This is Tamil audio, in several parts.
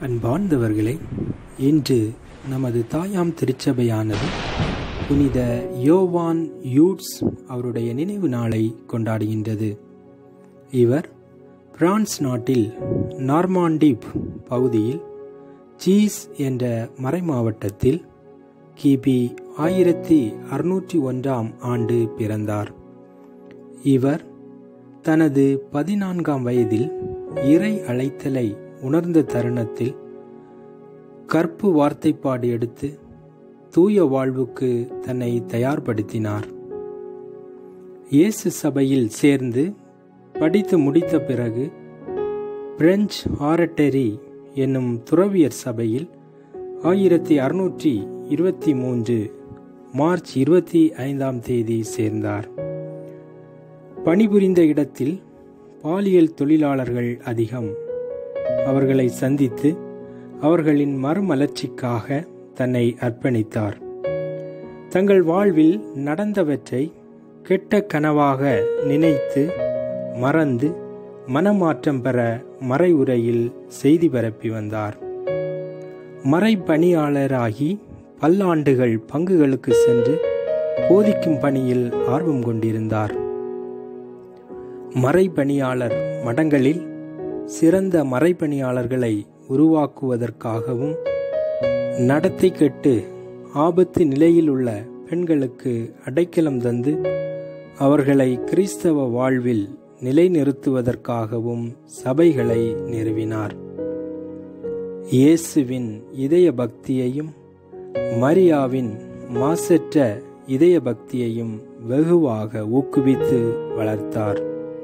அன்பார்ந்தவர்களே இன்று நமது தாயாம் திருச்சபையானது புனித யோவான் யூட்ஸ் அவருடைய நினைவு நாளை கொண்டாடுகின்றது இவர் பிரான்ஸ் நாட்டில் நார்மாண்டிப் பகுதியில் சீஸ் என்ற மறைமாவட்டத்தில் கிபி ஆயிரத்தி அறுநூற்றி ஒன்றாம் ஆண்டு பிறந்தார் இவர் தனது பதினான்காம் வயதில் இறை அழைத்தலை உணர்ந்த தருணத்தில் கற்பு வார்த்தைப்பாடு எடுத்து தூய வாழ்வுக்கு தன்னை தயார்படுத்தினார் இயேசு சபையில் சேர்ந்து படித்து முடித்த பிறகு பிரெஞ்சு ஆரட்டரி என்னும் துறவியர் சபையில் ஆயிரத்தி அறுநூற்றி இருபத்தி மூன்று மார்ச் இருபத்தி ஐந்தாம் தேதி சேர்ந்தார் பணிபுரிந்த இடத்தில் பாலியல் தொழிலாளர்கள் அதிகம் அவர்களை சந்தித்து அவர்களின் மறுமலர்ச்சிக்காக தன்னை அர்ப்பணித்தார் தங்கள் வாழ்வில் நடந்தவற்றை கெட்ட கனவாக நினைத்து மறந்து மனமாற்றம் பெற மறைவுரையில் செய்தி பரப்பி வந்தார் மறைப்பணியாளராகி பல்லாண்டுகள் பங்குகளுக்கு சென்று போதிக்கும் பணியில் ஆர்வம் கொண்டிருந்தார் மறைப்பணியாளர் மடங்களில் சிறந்த மறைப்பணியாளர்களை உருவாக்குவதற்காகவும் நடத்தை கெட்டு ஆபத்து நிலையில் உள்ள பெண்களுக்கு அடைக்கலம் தந்து அவர்களை கிறிஸ்தவ வாழ்வில் நிலைநிறுத்துவதற்காகவும் சபைகளை நிறுவினார் இயேசுவின் இதய பக்தியையும் மரியாவின் மாசற்ற இதய பக்தியையும் வெகுவாக ஊக்குவித்து வளர்த்தார்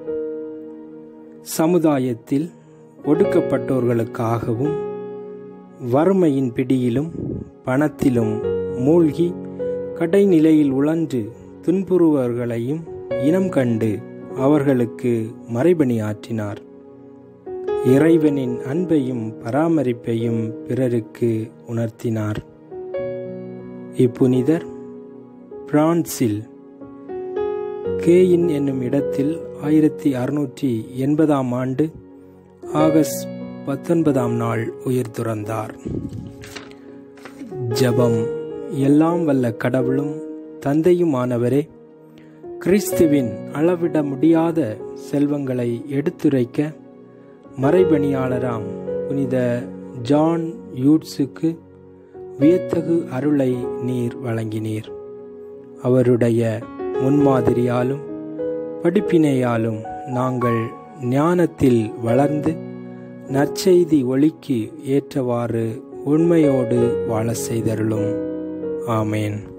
சமுதாயத்தில் ஒடுக்கப்பட்டோர்களுக்காகவும் வறுமையின் பிடியிலும் பணத்திலும் மூழ்கி கடைநிலையில் உழன்று துன்புறுவர்களையும் இனம் கண்டு அவர்களுக்கு மறைபணி ஆற்றினார் இறைவனின் அன்பையும் பராமரிப்பையும் பிறருக்கு உணர்த்தினார் இப்புனிதர் பிரான்சில் கேயின் என்னும் இடத்தில் ஆயிரத்தி அறுநூற்றி எண்பதாம் ஆண்டு ஆகஸ்ட் பத்தொன்பதாம் நாள் உயிர் துறந்தார் ஜபம் எல்லாம் வல்ல கடவுளும் தந்தையுமானவரே கிறிஸ்துவின் அளவிட முடியாத செல்வங்களை எடுத்துரைக்க மறைபணியாளராம் புனித ஜான் யூட்ஸுக்கு வியத்தகு அருளை நீர் வழங்கினீர் அவருடைய முன்மாதிரியாலும் படிப்பினையாலும் நாங்கள் ஞானத்தில் வளர்ந்து நற்செய்தி ஒளிக்கு ஏற்றவாறு உண்மையோடு வாழ செய்தருளும் ஆமேன்